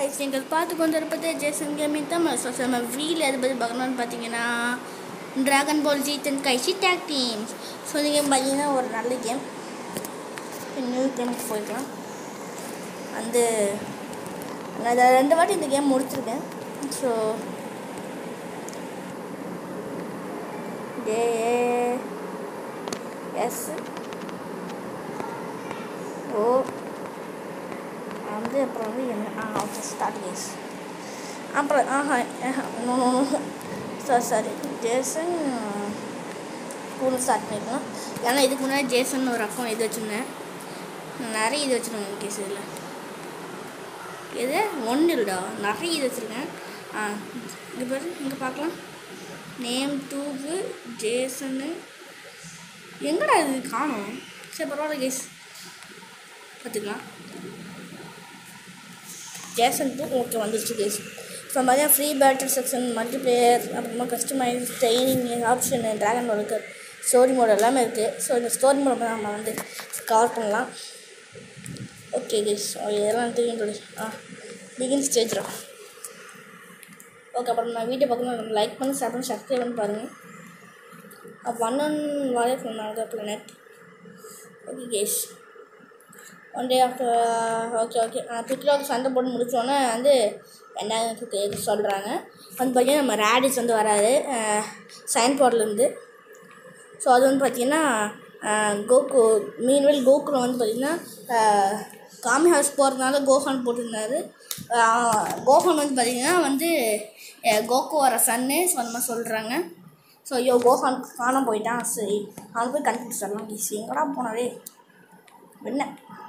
guys நீங்கள் பார்த்து கொண்டு இருப்பது ஜேசன் கேமிங் தமிழ் ஸோ நம்ம வீல் எதை பற்றி பார்க்கணும்னு பார்த்தீங்கன்னா dragon ball Z Tenkaichi tag teams so நீங்கள் பார்த்தீங்கன்னா ஒரு நல்ல கேம் நியூ கேமுக்கு போய்க்கலாம் வந்து நான் இதை ரெண்டு வாட்டி இந்த கேம் முடிச்சிருக்கேன் ஸோ ஏ எஸ் ஓ வந்து அப்புறம் வந்து என்ன ஆ ஓகே ஸ்டார்ட் கேஸ் அப்புறம் ஆஹா no no sorry sorry Jason school start பண்ணிக்கலாம் ஏன்னா இதுக்கு முன்னாடி ஜேசன் ஒரு அக்கௌண்ட் இது வச்சுருந்தேன் நிறைய இது வச்சுருக்கேன் கேஸ் இதில் எது ஒன்று இல்லைடா நிறைய இது வச்சுருக்கேன் ஆ இங்கே பாரு இங்கே பார்க்கலாம் நேம் டூக்கு ஜேசன்னு எங்கடா இது காணும் சரி பரவாயில்ல கேஸ் பார்த்துக்கலாம் ஜேசன் டூ ஓகே வந்துருச்சு கேஸ் ஸோ பார்த்தீங்கன்னா ஃப்ரீ பேட்டர் செக்ஷன் மல்டிப்ளேயர் அப்புறமா கஸ்டமைஸ் ட்ரைனிங் ஆப்ஷன் ட்ராகன் மோடுக்கு ஸ்டோரி மோட் எல்லாமே இருக்குது ஸோ இந்த ஸ்டோரி மோட் நம்ம வந்து கவர் பண்ணலாம் ஓகே கேஸ் இதெல்லாம் தெரியும் சொல்லி ஆ பிகின் ஸ்டேஜ்ரா ஓகே அப்புறம் நான் வீடியோ பார்க்கணும் லைக் பண்ணி ஷேர் பண்ணி சப்ஸ்கிரைப் பண்ணி பாருங்கள் அப்போ அண்ணன் வாலே பண்ணாங்க planet okay guys one day after okay okay பிக்லாக் சண்டை போட்டு முடிச்சோன்னே வந்து என்ன இது சொல்கிறாங்க வந்து பார்த்தீங்கன்னா நம்ம ரேடிஸ் வந்து வராது சைன் போர்ட்லேருந்து ஸோ அது வந்து பார்த்திங்கன்னா கோகு மீன்வெல் கோகுலம் வந்து பார்த்திங்கன்னா காமி ஹவுஸ் போகிறதுனால கோஹான் போட்டிருந்தாரு கோஹான் வந்து பார்த்திங்கன்னா வந்து கோகு வர சன்னு ஸோ அந்த மாதிரி சொல்கிறாங்க ஸோ ஐயோ கோஹான் காணாம போயிட்டான் சரி அவன் போய் கண்டுபிடிச்சிடலாம் ஈஸி எங்கடா போனாலே என்ன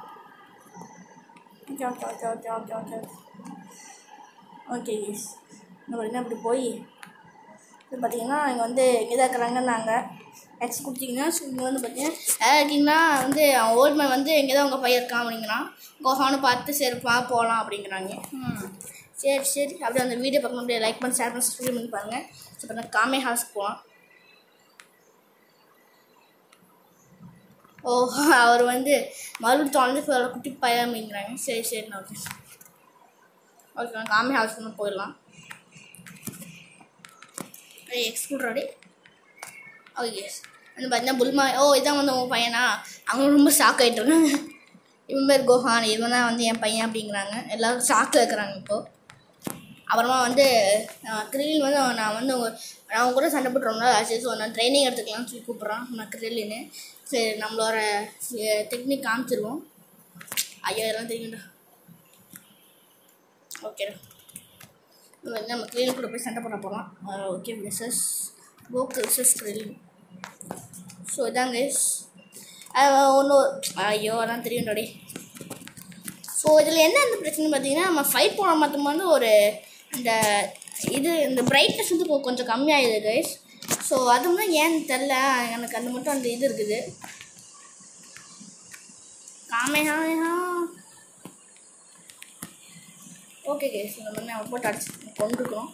okay okay okay okay okay okay okay ஈஸ் இன்னும் பார்த்தீங்கன்னா இப்படி போய் இது பார்த்தீங்கன்னா இங்கே வந்து இங்கே தான் இருக்கிறாங்க நாங்கள் நெக்ஸ்ட் கொடுத்தீங்கன்னா ஸோ இங்கே வந்து பார்த்தீங்கன்னா யாராவது இருக்கீங்கன்னா வந்து அவன் ஓல்ட் மேன் வந்து இங்கே தான் உங்கள் பையன் இருக்கான் அப்படிங்கிறான் கோஹானு பார்த்து சரிப்பா போகலாம் அப்படிங்கிறாங்க ம் சரி சரி அப்படியே அந்த வீடியோ பார்க்கணும் அப்படியே லைக் பண்ணி ஷேர் பண்ணி சப்ஸ்கிரைப் பண்ணி பாருங்கள் ஸோ இப்போ நான் காமே ஹவுஸ்க்கு போகலாம் ஓ அவர் வந்து மறுபடியும் தொலைஞ்சு போய் குட்டி பையன் அப்படிங்கிறாங்க சரி சரி நான் ஓகே ஓகே நான் காமே ஹவுஸ் பண்ண போயிடலாம் எக்ஸ்கூட் ரெடி ஓகே எஸ் வந்து பார்த்தீங்கன்னா புல்மா ஓ இதான் வந்து உங்கள் பையனா அவங்க ரொம்ப ஷாக் ஆகிட்டுருக்காங்க இவன் பேர் கோஹான் இவன் தான் வந்து என் பையன் அப்படிங்கிறாங்க எல்லோரும் ஷாக்கில் இருக்கிறாங்க இப்போது அப்புறமா வந்து கிரில் வந்து நான் வந்து உங்கள் நான் அவங்க கூட சண்டை போட்டு ரொம்ப நாள் ஆச்சு ஸோ நான் ட்ரைனிங் எடுத்துக்கலாம்னு சொல்லி கூப்பிட்றான் நான் கிரில்னு சரி நம்மளோட டெக்னிக் காமிச்சிருவோம் ஐயோ இதெல்லாம் தெரியும்டா ஓகேடா வந்து நம்ம கிரில் கூட போய் சண்டை பண்ண போகலாம் okay versus Goku versus Krillin so இதாங்க ஒன்று ஐயோ அதான் தெரியும்டாடி ஸோ இதில் என்ன இந்த பிரச்சனை பார்த்தீங்கன்னா நம்ம ஃபைட் போன மட்டும் வந்து ஒரு இந்த இது இந்த பிரைட்னஸ் வந்து கொ- கொஞ்சம் கம்மியாகிடுது கைஸ் ஸோ அது மட்டும் ஏன்னு தெரில எனக்கு அந்த மட்டும் அந்த இது இருக்குது காமேஹா ஓகே கைஸ் இந்த மாதிரி நம்ம போட்டு அடிச்சு கொண்டுருக்கோம்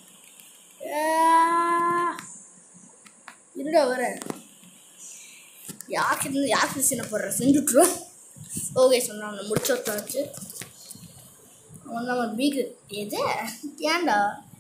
இருடா வர யாருக்கு யாருக்கு சின்ன போடுற செஞ்சுட்ருவோம் ஓகே சொன்னா அவனை முடிச்சு வச்சாச்சு அவன் நம்ம பீக்கு எது ஏன்டா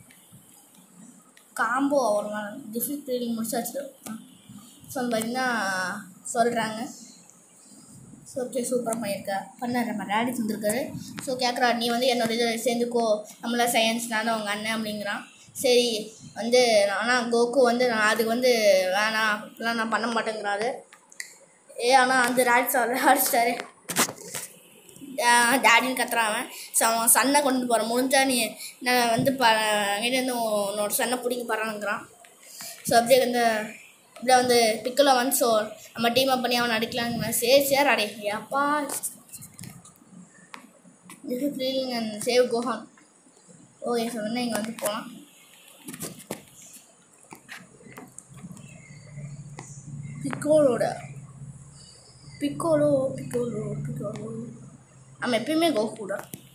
காம்போ அவ்வளோ டிஃபிட் ட்ரீலிங் முடிச்சாச்சு ஸோ பார்த்தீங்கன்னா சொல்கிறாங்க ஸோ ஓகே சூப்பராக பண்ணியிருக்க பண்ணார் நம்ம டேடி வந்திருக்காரு ஸோ கேட்குறா நீ வந்து என்னோட இதை சேர்ந்துக்கோ நம்மள சயின்ஸ் நானும் உங்கள் அண்ணன் அப்படிங்கிறான் சரி வந்து ஆனால் கோகு வந்து நான் அதுக்கு வந்து வேணாம் அப்படிலாம் நான் பண்ண மாட்டேங்கிறாரு ஏ ஆனால் அந்த ராட் சார் அடிச்சிட்டாரு டேடின்னு கத்துறான் அவன் ஸோ அவன் சன்னை கொண்டு போகிறான் முடிஞ்சா நீ நான் வந்து ப இங்கேருந்து உன்னோட சன்னை பிடிக்க போகிறான்ங்கிறான் ஸோ அப்படியே வந்து அப்படியே வந்து பிக்கில் வந்து ஸோ நம்ம டீம் அப் பண்ணி அவன் அடிக்கலாங்க சரி சரி அடே ஏப்பா இது feeling and save Gohan okay so வந்து இங்கே வந்து போகலாம் பிக்கோலோட பிக்கோலோ பிக்கோலோ பிக்கோலோ நம்ம எப்பயுமே கோகூடா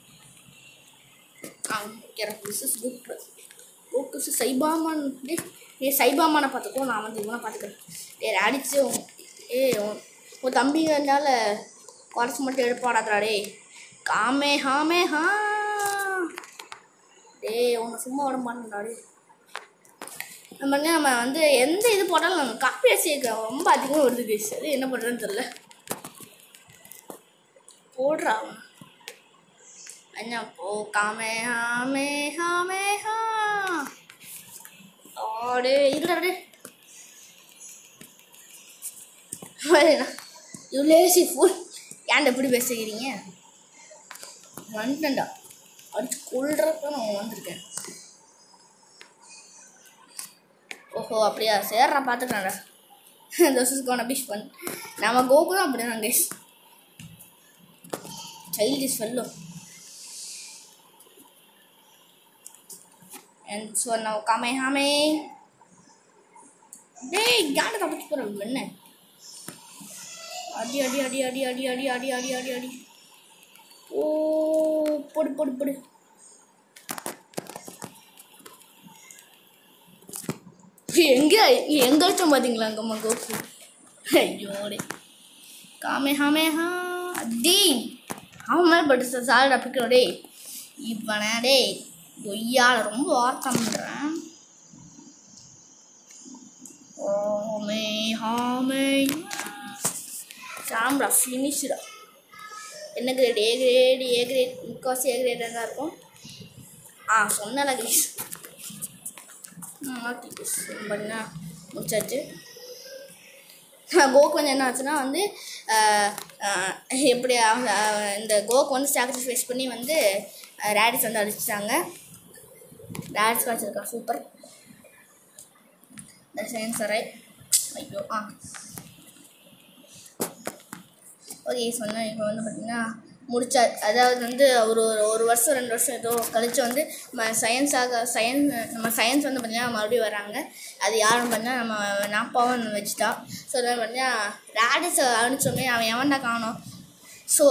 ஆ okay this is good okay sir Saibaman டே ஏ சைபாமானை பார்த்துக்கோ நான் வந்து இவனை பார்த்துக்கிறேன் ஏ அடிச்சு உன்- ஏ உன் உன் தம்பிங்கனால குறைச்சி மட்டும் எடுப்பாடாதா டே காமே ஹாமே ஹா டேய் உன்னை சும்மா விட மாட்டேன்டா டேய் நம்ம வந்து நம்ம வந்து எந்த இது போட்டாலும் நம்ம காப்பி அடிச்சு ரொம்ப அதிகமாக வருது கைஸ் அது என்ன பண்ணுறதுன்னு தெரில போடுறா அவன் அண்ணா போ காமே ஹாமே ஹாமே ஹா ஆடே இல்லை அப்படியே யுலேசி ஃபுல் ஏன்டா எப்படி பேசுகிறீங்க வந்துட்டேன்டா அடிச்சு கொள்றதுக்கு நான் வந்திருக்கேன் ஓஹோ அப்படியா சேர்றா பார்த்துக்கலாம்டா திஸ் இஸ் கோன் பிஷ் பன் நம்ம கோகு தான் அப்படி தான் guys child is fellow and so நான் காமே ஹாமே டேய் யானை தப்பிச்சு போகிற என்ன அடி அடி அடி அடி அடி அடி அடி அடி அடி அடி ஓ பொடு பொடு பொடு எங்க எங்க வச்சோம் பார்த்தீங்களா அங்கே அம்மா கோப்பு ஐயோடே காமே ஹாமே ஹா அடி அவன் மேலே பட்டு சாலட் அப்பிக்கிறோம் டே இவனே டே கொய்யால ரொம்ப வார்த்தம் பண்ணுறேன் ஓமே ஹாமே சாம்ரா ஃபினிஷ்டா என்ன grade A grade A grade முக்கால்வாசி ஏ கிரேடாக தான் இருக்கும் ஆ சொன்னல கைஸ் மாற்றி பண்ணா முடிச்சாச்சு கோக்கு வந்து என்ன ஆச்சுன்னா வந்து ஆஹ், ஆஹ், எப்படி அவங்க ஆஹ், இந்த கோக்கு வந்து சாக்ரிஃபைஸ் பண்ணி வந்து ரேடிஸ் வந்து அடிச்சிட்டாங்க ரேடிஸ் காய்ச்சிருக்கா சூப்பர் இந்த சென்சரை ஐயோ ஆ ஓகே சொன்னேன் இப்போ வந்து பார்த்திங்கன்னா முடிச்சா அதாவது வந்து ஒரு ஒரு- ஒரு வருஷம் ரெண்டு வருஷம் ஏதோ கழிச்சு வந்து நம்ம சயின்ஸாக சயின்ஸ் நம்ம சயின்ஸ் வந்து பார்த்திங்கன்னா மறுபடியும் வராங்க அது யாரும் பண்ணால் நம்ம நாப்பாவும் வச்சுட்டா ஸோ அதான் பார்த்தீங்கன்னா ரேடிஸை அனுப்பிச்சோமே அவன் எவன்டா காணோம் ஸோ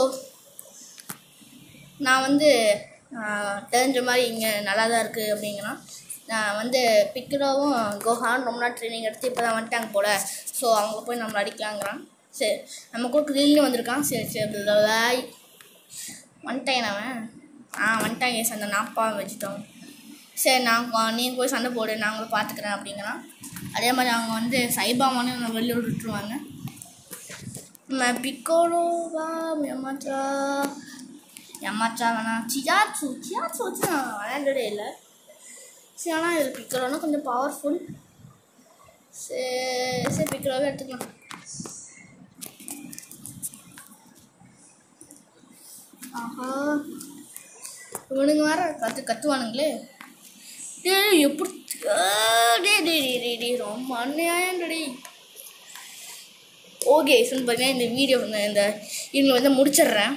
நான் வந்து ஆஹ், தெரிஞ்ச மாதிரி இங்கே நல்லா தான் இருக்குது அப்படிங்கிறான் நான் வந்து பிக்ரோவும் கோஹான் ரொம்ப நாள் ட்ரைனிங் எடுத்து இப்போ தான் வந்துட்டாங்க போல் ஸோ அவங்க போய் நம்மளை அடிக்கலாங்கிறான் சரி நம்ம கூட க்ரீன்லேயும் வந்திருக்கான் சரி சரி லாய் வந்துட்டேன் அவன் ஆ வந்துட்டாங்க எஸ் அந்த நாப்பா வச்சுட்டோம் சரி நான் நீ போய் சண்டை போடு நாங்களும் பார்த்துக்கிறேன் அப்படிங்கிறான் அதே மாதிரி அவங்க வந்து சைபாமானு நம்ம வெளில விட்டுருவாங்க நம்ம பிக்கோலோவா எமாச்சா எமாச்சா வேணாம் சியாச்சு சியாச்சு வச்சு நான் விளையாண்டதே இல்லை சரி ஆனால் இது பிக்கலோனா கொஞ்சம் பவர்ஃபுல் சரி சரி பிக்கலோவே எடுத்துக்கலாம் ஆஹா இவனுங்க வேற கற்று கத்துவானுங்களே டேய் எப்படி ஆ, டேய் டேய் டேய் டேய் டேய் ரொம்ப அநியாயம்டா ஓகே சொல்லி பார்த்தீங்கன்னா இந்த வீடியோ வந்து இந்த இவங்களை வந்து முடிச்சிடுறேன்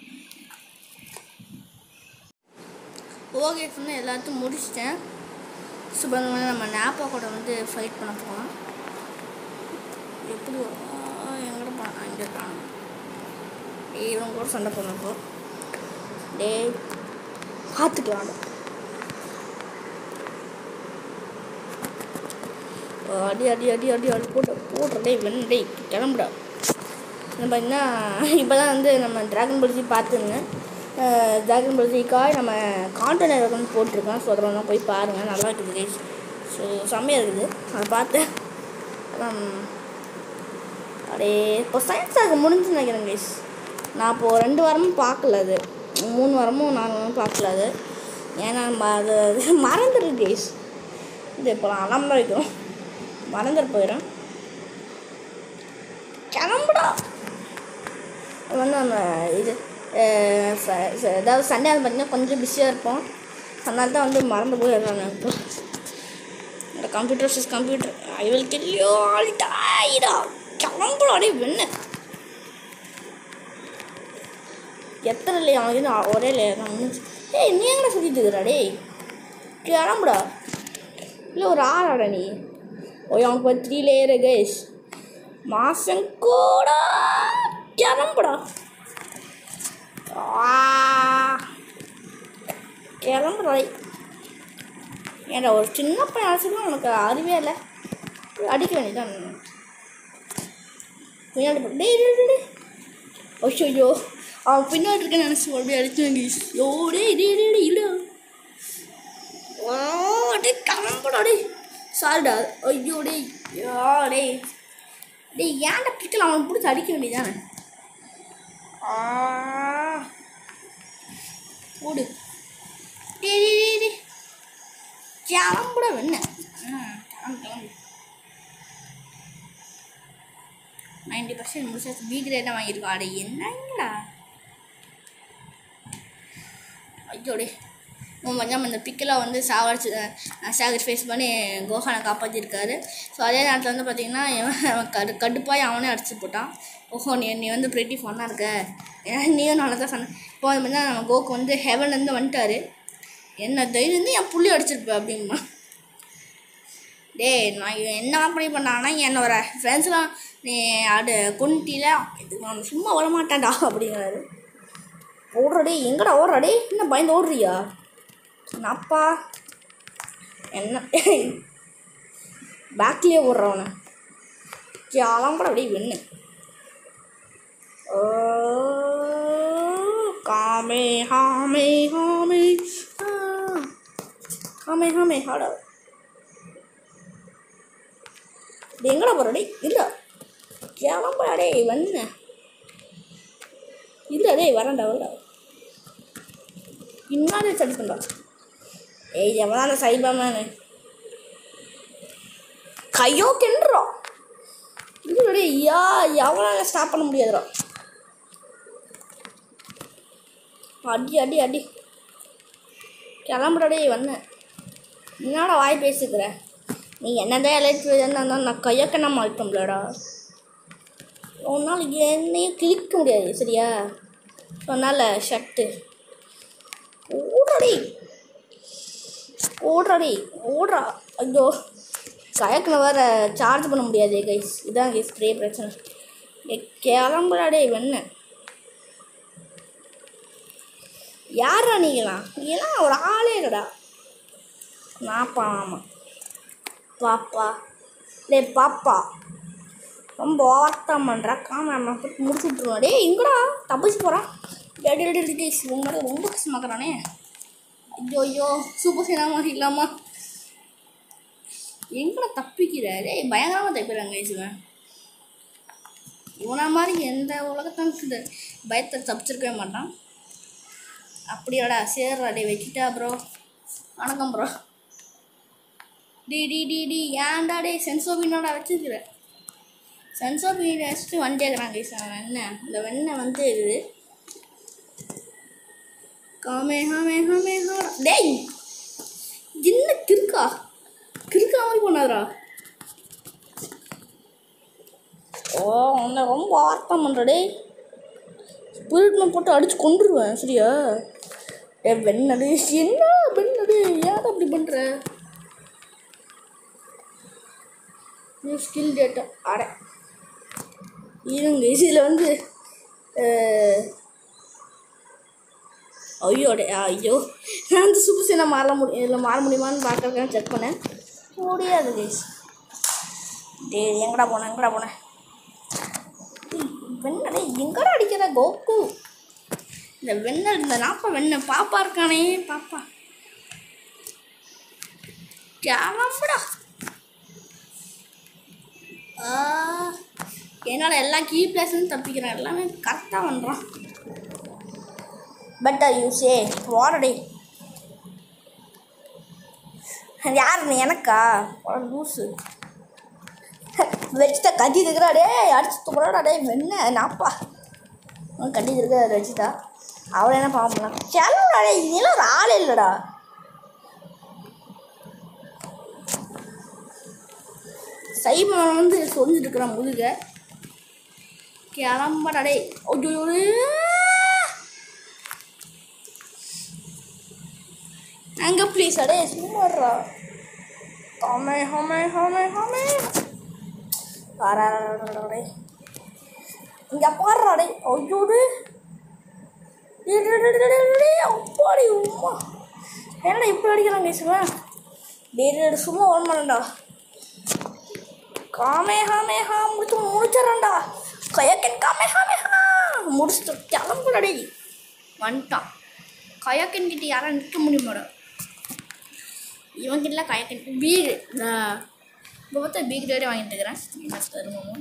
ஓகே சொன்னால் எல்லாத்தையும் முடிச்சிட்டேன் சுபங்க நம்ம நாப்பா கூட வந்து ஃபைட் பண்ண போகலாம் எப்படி எங்கட போனா இங்கே இருக்கான் டேய் இவன் கூட சண்டை போடணும் போ டேய் பார்த்துக்கலாம் அடி அடி அடி அடி அடி போட்டு போடுற டேய் வெண்ண டேய் கிளம்புடா நம்ம என்ன இப்போ தான் வந்து நம்ம ட்ராகன் பல்ஜி பார்த்துங்க ட்ராகன் பல்ஜிக்காக நம்ம கான்டெய்னர் வந்து போட்டிருக்கோம் ஸோ அதில் வேணா போய் பாருங்கள் நல்லா இருக்குது கைஸ் ஸோ செம்மையாக இருக்குது அதை பார்த்தேன் அதான் அப்படியே இப்போ சயின்ஸ் ஆக முடிஞ்சு நினைக்கிறேன் கைஸ் நான் இப்போது ரெண்டு வாரமும் பார்க்கல அது மூணு வாரமும் நாலு வாரமும் பார்க்கல அது ஏன்னா நம்ம அது அது மறந்துடுது கைஸ் இது இப்போ நான் அலம்பரம் வைக்கிறோம் மறந்துட்டு போயிடும் கிளம்புடா அது வந்து நம்ம இது அஹ், ச- ச- அதாவது சண்டே வந்து பார்த்திங்கன்னா கொஞ்சம் பிஸியாக இருப்போம் அதனால தான் வந்து மறந்து போயிடுறாங்க இப்போ இந்த computer is computer I will kill you all டாயிடா கிளம்புடா அடே வெண்ண எத்தனை லே அவனுக்கு இன்னும் ஒரே லே தான் முடிஞ்சு ஏய் நீ எங்கடா சுற்றிட்டு இருக்கிறா டேய் கிளம்புடா இல்லை ஒரு ஆளாடா நீ ஓய் அவனுக்கு ஒரு த்ரீ லேயரு கைஸ் மாசம் கூட கிளம்புடா ஆ, கிளம்புடா டேய். ஏன்டா ஒரு சின்ன பையன் அடிச்சுக்கலாம் உனக்கு அறிவே இல்லை போய் அடிக்க வேண்டியதான் பின்னாடி போ- டேய் டேய் டேய், டேய் ஐயோ அவன் பின்னாடி இருக்கேன்னு நினச்சி மறுபடியும் அடிச்சு வாங்கி யோ டேய் டேய் டேய் டேய் இல்லை ஓ டேய் கிளம்புடா டேய் சாரிடா ஐயோ டேய் ஐயோ டேய் டேய் ஏன்டா பிக்கல அவன் பிடிச்சி அடிக்க வேண்டியதானே ஆ ஓடு டேய் டேய் டேய் டேய் கிளம்புட வெண்ண கிளம்பு கிளம்பு நைன்டி பர்சன்ட் முடிச்சாச்சு பி கிரேட் தான் வாங்கியிருக்கோம் அட என்னங்கடா ஐயோடே உன் மச்சான் இந்த பிக்கில் வந்து சாவடிச்சு சாக்ரிஃபைஸ் பண்ணி கோஹானை காப்பாற்றிருக்காரு ஸோ அதே நேரத்தில் வந்து பார்த்தீங்கன்னா இவன் அவன் கடு கடுப்பாய் அவனே அடிச்சு போட்டான் ஓஹோ நீ நீ வந்து பிரெட்டி ஃபன்னாக இருக்க ஏன்னா நீயும் நல்லா தான் சொன்ன இப்போ அது மாதிரி நம்ம கோக்கு வந்து ஹெவன்லேருந்து வந்துட்டாரு என்ன தைரியம் இருந்து என் புள்ளி அடிச்சிருப்பேன் அப்படிமா டேய் நான் இவன் என்ன பண்ணி பண்ணான்னா என்னோட ஃப்ரெண்ட்ஸ்லாம் நீ அது குண்டியில் இது நான் சும்மா விட மாட்டேன்டா அப்படிங்கிறாரு ஓடுறடே எங்கடா ஓடுறடே என்ன பயந்து ஓடுறியா அப்பா என்ன பேக்லேயே ஓடுறவன கிளம்பட அப்படியே வெண்ணு ஓ காமே ஹாமே ஹாமே ஆ. ஹாமே ஹாமே ஹாடா இது எங்கடா போகிறடே இல்லை கிளம்படா டேய் வண்ண இல்லை டேய் வரேன்டா வரடா இன்னாலே சடிக்கண்டா ஏய் எவனா அந்த சைபாமேனு கையோ கிண்டுறா இல்லடே யா எவனால ஸ்டாப் பண்ண முடியாதுடா அடி அடி அடி கிளம்புடா டேய் வந்தேன் என்னடா வாய் பேசிக்கிற நீ என்னதான் எலக்ட்ரிக் இருந்தால் நான் கையக்க நம்ம அழுத்தம்லடா உன்னால் என்னையும் கிளிக்க முடியாது சரியா சொன்னால ஷர்ட்டு ஓடுறடி ஓடுறடி ஓடுறா ஐயோ கயக்கில் வேற சார்ஜ் பண்ண முடியாது கைஸ் இதான் கைஸ் பெரிய பிரச்சனை ஏய், கிளம்புறாடே வெண்ண யாரா நீங்களாம் நீங்களாம் ஒரு ஆளே இல்லடா நாப்பா ஆமாம் பாப்பா டேய் பாப்பா ரொம்ப ஓவர்த்தான் பண்ணுறா காம நம்ம போட்டு முடிச்சு விட்ருவோம் டேய் எங்கடா தப்பிச்சு போகிறான் டேடி டேடி டேய் உங்க மாதிரி ரொம்ப கஷ்டமாக்குறானே ஐயோ ஐயோ சூப்பர் சீனா மாதிரி இல்லாமா எங்கடா தப்பிக்கிற டேய் பயங்கரமாக தப்பிக்கிறாங்க இவன் இவனை மாதிரி எந்த உலகத்தான் இந்த பயத்தை தப்பிச்சிருக்கவே மாட்டான் அப்படியாடா சரிடா டே வச்சுட்டா ப்ரோ வணக்கம் ப்ரோ டி டி டி டி ஏன்டா டே சென்சோபினோட வச்சுருக்கிற சென்சோபின் வச்சுட்டு வந்துட்டேங்கிறாங்க சார் வெண்ணெய் இந்த வெண்ணெய் வந்து இது காமே ஹாமே ஹாமே ஹா டேய் என்ன கிறுக்கா கிறுக்கா மாதிரி பண்ணாதரா ஓ உன்னை ரொம்ப வார்த்தம் பண்ணுற டேய் ஸ்பிரிட்ல போட்டு அடிச்சு கொண்டுருவேன் சரியா ஏ வெண்ணடு என்ன வெண்ணடு ஏன் அப்படி பண்ணுற நியூ ஸ்கில் டேட்டா அட இருங்க இதில் வந்து அஹ், ஐயோ அடே ஐயோ நான் வந்து சூப்பர் சீனை மாற முடியும் இதில் மாற முடியுமான்னு பார்க்கறதுக்காக செக் பண்ணேன் முடியாது கைஸ் டேய் எங்கடா போனேன் எங்கடா போனேன் வெண்ணடே எங்கடா அடிக்கிற கோகு இந்த வெண்ணெய் இந்த நாப்பா வெண்ணெய் பாப்பா இருக்கானே பாப்பா கிளம்புடா ஆ, என்னால் எல்லா கீ பிளேஸ்லையும் தப்பிக்கிறேன் எல்லாமே கரெக்டாக பண்ணுறான் பட் யூ சே வாடடே யார் நீ எனக்கா போடா லூஸு வச்சுட்டா கட்டி இருக்கிறா டே அடிச்சு துப்புறாடா டே வெண்ண நாப்பா அவன் கட்டி இருக்கிற வச்சுட்டா அவளை என்ன பாவம் பண்ணலாம் செல்லடா டே இதெல்லாம் ஒரு ஆள் இல்லைடா சைபன் வந்து சொல்லிட்டு இருக்கிறான் முதுக கிளம்படா டே ஐயோ அங்க ப்ளீஸ் அடே சும்மாடுறா ஹாமே ஹாமே ஹாமே ஹாமே வரடே இங்கே பாடுறா டே ஐயோடு அப்பாடி உம்மா என்னடா இப்படி அடிக்கிறாங்க சிவன் டே டே சும்மா ஓன் பண்ணண்டா காமே ஹாமே ஹா முடிச்சு முடிச்சிடறான்டா கயக்கன் காமே ஹாமே ஹா முடிச்சுட்டு கிளம்புடா டேய் வந்துட்டான் கயக்கன் கிட்ட யாரும் நிற்க முடியுமாடா இவங்கிட்டலாம் கயக்க பி இப்போ பார்த்தா பி கிரேடே வாங்கிட்டு இருக்கிறேன் என்ன தருவோம்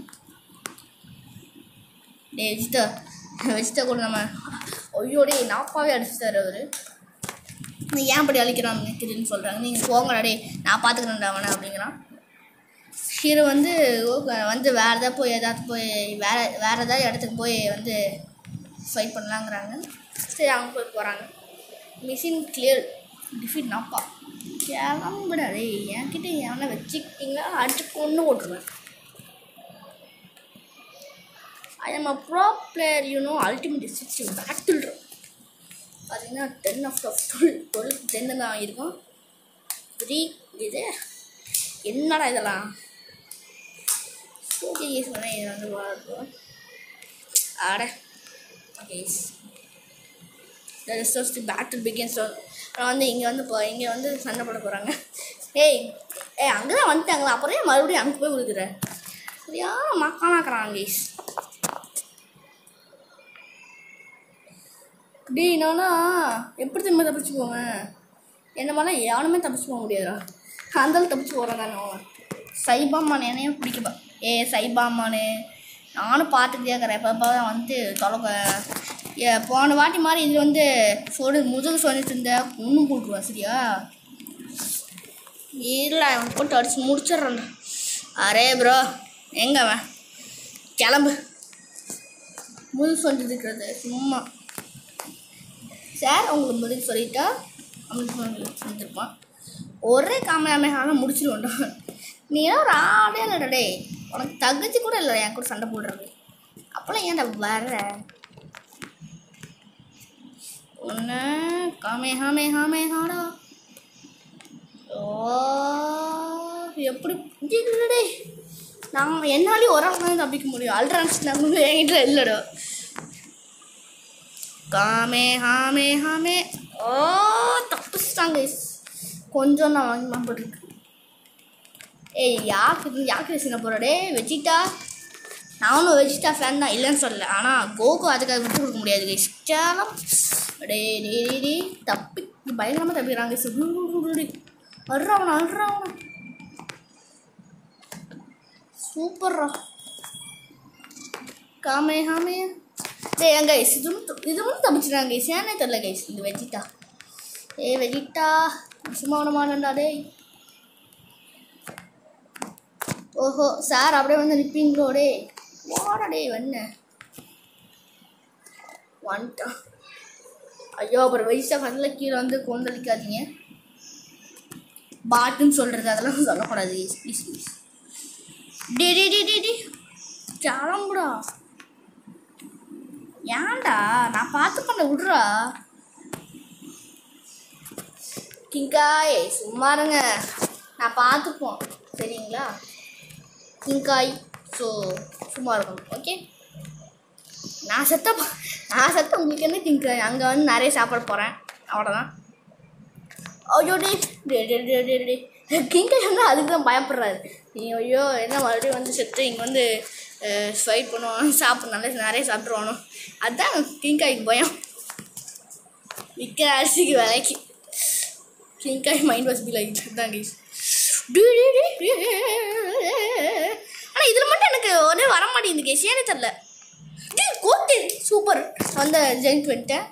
டே வெஜிதா வெஜிதா கூட நம்ம ஐயோ டேய் நாப்பாவே அடிச்சுட்டாரு அவர் நீ ஏன் இப்படி அழிக்கிறான் நிற்கிறேன்னு சொல்கிறாங்க நீங்கள் போங்கடா டே நான் பார்த்துக்கிறேன்டா அவனை அப்படிங்கிறான் ஹீரோ வந்து ஓ- வந்து வேறு ஏதாவது போய் ஏதாவது போய் வேறு வேறு ஏதாவது இடத்துக்கு போய் வந்து ஃபைட் பண்ணலாங்கிறாங்க சரி அவங்க போய் போகிறாங்க மிஷின் கிளியர் டிஃபீட் நாப்பா கிளம்புடா டேய் என்கிட்ட எவனை வச்சுக்கிட்டீங்களா அடிச்சு கொண்டு ஓட்டுருவேன் I am a pro player யூனோ அல்டிமேட் சிக்ஸ் பேட்டில் பார்த்தீங்கன்னா ten off off twelve twelve டென்னு தான் இருக்கும் த்ரீ இது என்னடா இதெல்லாம் ஓகே கேஸ் பண்ணால் இது வந்து பார்ப்போம் ஆட okay the rest of the battle begins அப்புறம் வந்து இங்கே வந்து இப்போ இங்கே வந்து சண்டை போட போகிறாங்க ஏய் ஏய் அங்கே தான் வந்துட்டாங்களா அப்புறம் ஏன் மறுபடியும் அங்கே போய் விழுக்குற சரியா மக்கானாக்குறான் கேஸ் டேய் நானா எப்படி திரும்ப தப்பிச்சு போவேன் என்ன மாதிரிலாம் யாருமே தப்பிச்சு போக முடியாதுடா அந்தாலும் தப்பிச்சு போகிறேன் தானே அவன் சைபாமான் என்னையும் பிடிக்கப்பா ஏ சைபாமானு நானும் பார்த்துக்கிட்டே இருக்கிறேன் எப்போ தான் வந்து தொலைக்க ஏ போன வாட்டி மாதிரி இது வந்து சொடு முதுகு சொல்லிட்டு இருந்த ஒன்றும் போட்டுருவேன் சரியா இல்லை அவன் போட்டு அடிச்சு முடிச்சிட்றேன்டா அரே ப்ரோ எங்க அவன் கிளம்பு முதுகு சொல்லிட்டு இருக்கிறது சும்மா சார் உங்களுக்கு முதல் சொல்லிட்டா அப்படின்னு சொல்லி சொல்லியிருப்பான் ஒரே காமையாமையான முடிச்சிருவோண்டா நீ ஏன் ஒரு ஆளே இல்லைடா டேய் உனக்கு தகுதி கூட இல்லை என் கூட சண்டை போடுறது அப்போலாம் ஏன்டா வர ஒன்று காமே ஹாமே ஹாமே ஹாடா ஓ எப்படி இல்லடே நான் என்னாலையும் ஒரு ஆள் தான் தப்பிக்க முடியும் அல்ட்ரான்ஸ் நம்ம என்கிட்ட இல்லைடா காமே ஹாமே ஹாமே ஓ தப்பிச்சிட்டாங்க கொஞ்சம் நான் வாங்கி மாப்பிட்டுருக்கு ஏய் யாருக்கு யாருக்கு சின்ன போகிற டே வெஜிட்டா நானும் வெஜிட்டா ஃபேன் தான் இல்லைன்னு சொல்லல ஆனால் கோகு அதுக்காக விட்டு கொடுக்க முடியாது கைஸ் சேலம் டே டே டே டே தப்பி பயங்கரமாக தப்பிக்கிறாங்க கைஸ் அட்றாவனா அட்றாவனா சூப்பர்ரா காமே ஹாமே டேய் எங்க கைஸ் இது மட்டும் இது மட்டும் தப்பிச்சிடாங்க கைஸ் ஏன்னே தெரில கைஸ் இந்த வெஜிட்டா ஏய் வெஜிட்டா சும்மா விட மாட்டேன்டா டேய் ஓஹோ சார் அப்படியே வந்து நிற்பீங்களோ டேய் வாடா டேய் வண்ண வந்துட்டான் ஐயோ அப்புறம் வெஜிட்டா ஃபண்டில் கீழே வந்து கொந்தளிக்காதீங்க பாட்டுன்னு சொல்கிறது அதெல்லாம் சொல்லக்கூடாது ப்ளீஸ் ப்ளீஸ் டே டே டே டே டே கிளம்புடா ஏன்டா நான் பார்த்து பண்ண விட்றா கிங்காய் சும்மா இருங்க நான் பார்த்துப்போம் சரிங்களா கிங்காய் ஸோ சும்மா இருக்கணும் ஓகே நான் செத்த ப- நான் செத்த உங்களுக்கு என்ன கிங்காய் அங்கே வந்து நிறைய சாப்பிட போகிறேன் அவ்வளோதான் ஐயோ டே டே டே டே டே டே கிங்காய் வந்து அதுக்கு தான் பயப்படுறாரு நீ ஐயோ என்ன மறுபடியும் வந்து செத்து இங்கே வந்து ஃபைட் பண்ணுவான் சாப்பிட நல்லா நிறைய சாப்பிட்ருவானோ அதுதான் கிங்காய்க்கு பயம் விற்கிற அரிசிக்கு விலைக்கு கிங்காய் மைண்ட் வாஸ் பி லைக் தான் கைஸ் ஆனால் இதில் மட்டும் எனக்கு ஒரே வர மாட்டேங்குது கேஸ் ஏனே தெரில கோட்டு சூப்பர் அந்த ஜெயிண்ட் வந்துட்டேன்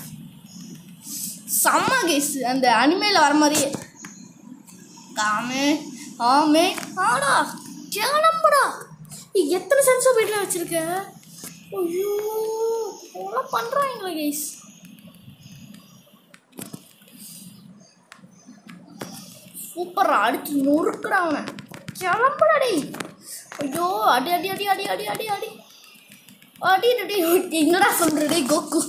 செம்ம கேஸ் அந்த அனிமேல வர மாதிரியே காமே ஆமே ஆடா கிளம்புடா நீ எத்தனை சென்சோ வீட்டில் வச்சிருக்க ஐயோ கொலை பண்ணுறாங்களா கேஸ் சூப்பரா அடிச்சு நொறுக்குடா அவனை கிளம்புடா டேய் ஐயோ அடி அடி அடி அடி அடி அடி அடி அடி அடி அடி என்னடா சொல்ற டேய் கோகு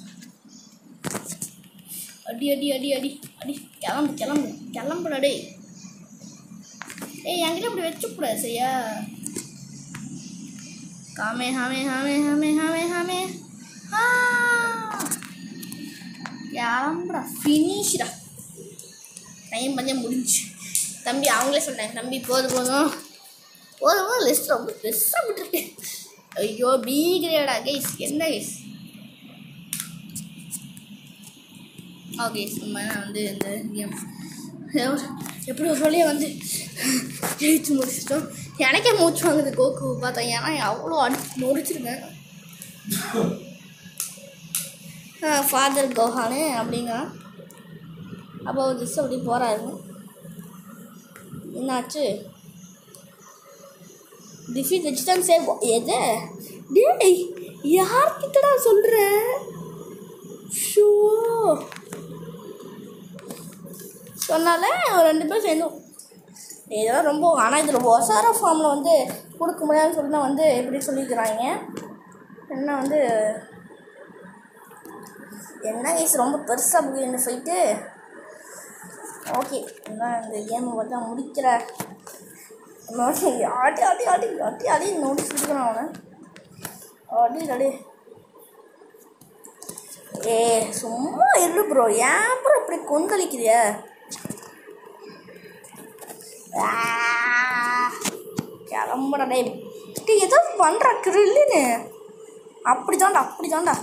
அடி அடி அடி அடி அடி கிளம்பு கிளம்பு கிளம்புடா டேய் ஏய் என்கிட்ட இப்படி வச்சுக்கூடாது சரியா காமே ஹாமே ஹாமே ஹாமே ஹாமே ஹாமே ஆ கிளம்புடா ஃபினிஷ்டா டைம் பண்ணி முடிஞ்சு தம்பி அவங்களே சொன்னாங்க தம்பி போதும் போதும் போதும் போதும் லிஸ்ட் ரொம்ப பெருசாக விட்டுருக்கு ஐயோ பி கிரேடா கைஸ் என்ன கைஸ் ஓகே சும்மா நான் வந்து இந்த கேம் எப்படி ஒரு வழியாக வந்து ஜெயிச்சு முடிச்சிட்டோம் எனக்கே மூச்சு வாங்குது கோகு பார்த்தேன் ஏன்னா அவ்வளோ அடி முடிச்சிருக்கேன் ஃபாதர் கோஹானு அப்படிங்கிறான் அப்போ ஜஸ்ட் அப்படி போகிறாரு என்னாச்சு டிஃபீட் வச்சுதான் சேவ் எது டேய் யார்கிட்டடா சொல்கிற ஷோ சொன்னால ஒரு ரெண்டு பேரும் சேர்ந்தோம் இதெல்லாம் ரொம்ப ஆனால் இது ரொம்ப ஒசார ஃபார்மில் வந்து கொடுக்க முடியாதுன்னு சொல்லி தான் வந்து எப்படி சொல்லிக்கிறாங்க என்ன வந்து என்ன கேஸ் ரொம்ப பெருசாக போகுது இந்த ஃபைட்டு ஓகே நான் இந்த கேமை பார்த்தா முடிக்கிற நோட்டி ஆட்டி ஆட்டி ஆட்டி ஆட்டி ஆடி நோட்டீஸ் கொடுக்குறான் அவனை ஆடி அடி ஏ சும்மா இரு ப்ரோ ஏன் ப்ரோ இப்படி கொந்தளிக்கிறிய கிளம்புடா டே டே ஏதோ பண்ணுற கிரில்லுன்னு அப்படி தாண்டா அப்படி தாண்டா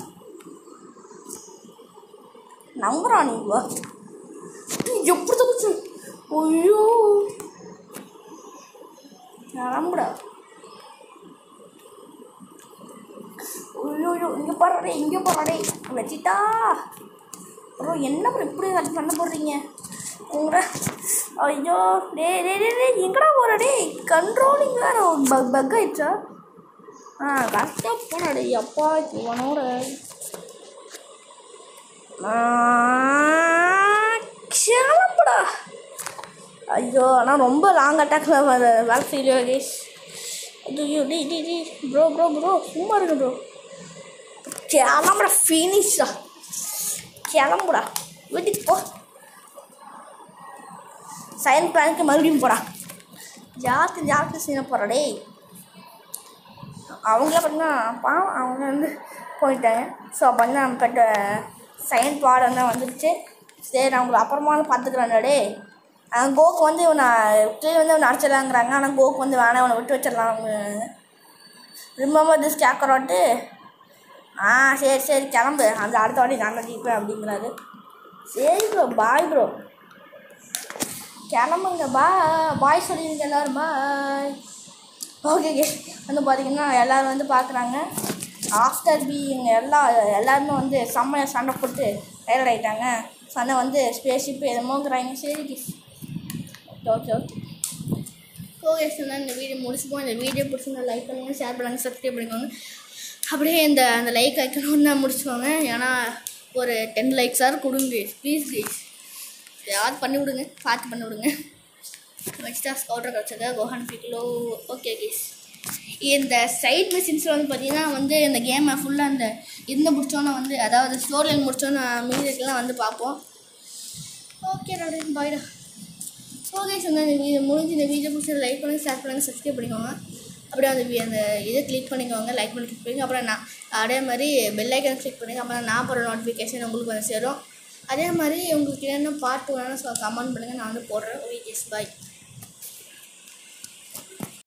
நம்புறா நீ வா நீ எப்படி தப்பிச்சு ஐயோ கிளம்புடா ஐயோ இங்கே பாடுறே இங்கே பாடுறே வச்சிட்டா அப்புறம் என்ன ப்ரோ இப்படி கட் பண்ண போடுறீங்க உங்கள ஐயோ டே டே டே டே எங்கடா போகிற டே கண்ட்ரோலிங் வேறு பக் பக் ஆயிடுச்சா ஆ கரெக்டாக போனா டே அப்பா இவனோட கிளம்புடா ஐயோ ஆனால் ரொம்ப லாங் அட்டாக்ல வேலை ஃபீல் கேஸ் ஐயோ டி டி டி ப்ரோ ப்ரோ ப்ரோ சும்மா இருக்கு ப்ரோ கிளம்புடா ஃபினிஷா கிளம்புடா வீட்டுக்கு போ சைன் பிளானுக்கு மறுபடியும் போடா ஜாத்து ஜாத்து சீன போகிறா டேய் அவங்கள பார்த்தீங்கன்னா பாவம் அவங்க வந்து போயிட்டாங்க ஸோ அப்போ வந்து நம்ம கிட்ட சைன் பாடம் தான் வந்துருச்சு சரி நான் உங்களை அப்புறமா வந்து பார்த்துக்குறேன்டா டே கோக்கு வந்து இவனை கீழே வந்து இவனை அடிச்சிடலாங்கிறாங்க ஆனால் கோக்கு வந்து வேணாம் இவனை விட்டு வச்சிடலாம் ரிமம்பர் திஸ் கேக்கரோட்டு ஆ சரி சரி கிளம்பு அந்த அடுத்த வாட்டி நான் தான் ஜெயிப்பேன் அப்படிங்கிறாரு சரி ப்ரோ பாய் ப்ரோ கிளம்புங்க பா பாய் சொல்லிடுங்க எல்லோரும் பாய் ஓகே ஓகே வந்து பார்த்தீங்கன்னா எல்லோரும் வந்து பார்க்குறாங்க ஆஃப்டர் பீயிங் எல்லா எல்லாருமே வந்து செம்மையாக சண்டை போட்டு டயர்ட் ஆகிட்டாங்க சண்டை வந்து ஸ்பேஸ்ஷிப்பு எதுமோங்கிறாங்க சரி கிஸ் ஓகே ஓகே ஓகே சார் இந்த வீடியோ முடிச்சுப்போம் இந்த வீடியோ பிடிச்சிருந்தா லைக் பண்ணுங்கள் ஷேர் பண்ணுங்கள் சப்ஸ்கிரைப் பண்ணிக்கோங்க அப்படியே இந்த அந்த லைக் ஐக்கணும் தான் முடிச்சுக்கோங்க ஏன்னா ஒரு டென் லைக்ஸாக கொடுங்க ப்ளீஸ் ப்ளீஸ் யாவது பண்ணி விடுங்க பார்த்து பண்ணி விடுங்க வச்சுட்டா ஸ்கவுட்டர் கிடச்சது கோஹான் பிக்லோ ஓகே கேஸ் இந்த சைட் மிஷின்ஸில் வந்து பார்த்தீங்கன்னா வந்து இந்த கேமை ஃபுல்லாக அந்த இருந்து முடிச்சோன்னே வந்து அதாவது ஸ்டோரியில் முடிச்சோன்னே மீதிக்கெல்லாம் வந்து பார்ப்போம் ஓகே ராடு பாய்டா ஓகே சொன்ன இந்த வீடியோ முடிஞ்சு இந்த வீடியோ பிடிச்சி லைக் பண்ணுங்கள் ஷேர் பண்ணுங்கள் சப்ஸ்கிரைப் பண்ணிக்கோங்க அப்படியே அந்த வி- அந்த இதை கிளிக் பண்ணிக்கோங்க லைக் பண்ணி கிளிக் பண்ணிங்க அப்புறம் நான் அதே மாதிரி பெல் ஐக்கன் கிளிக் பண்ணுங்க அப்புறம் நான் போகிற நோட்டிஃபிகேஷன் உங்களுக்கு வந்து சேரும் அதே மாதிரி உங்களுக்கு என்ன பார்ட் வேணும்னு கமெண்ட் பண்ணுங்கள் நான் வந்து போடுறேன் ஓகே பாய்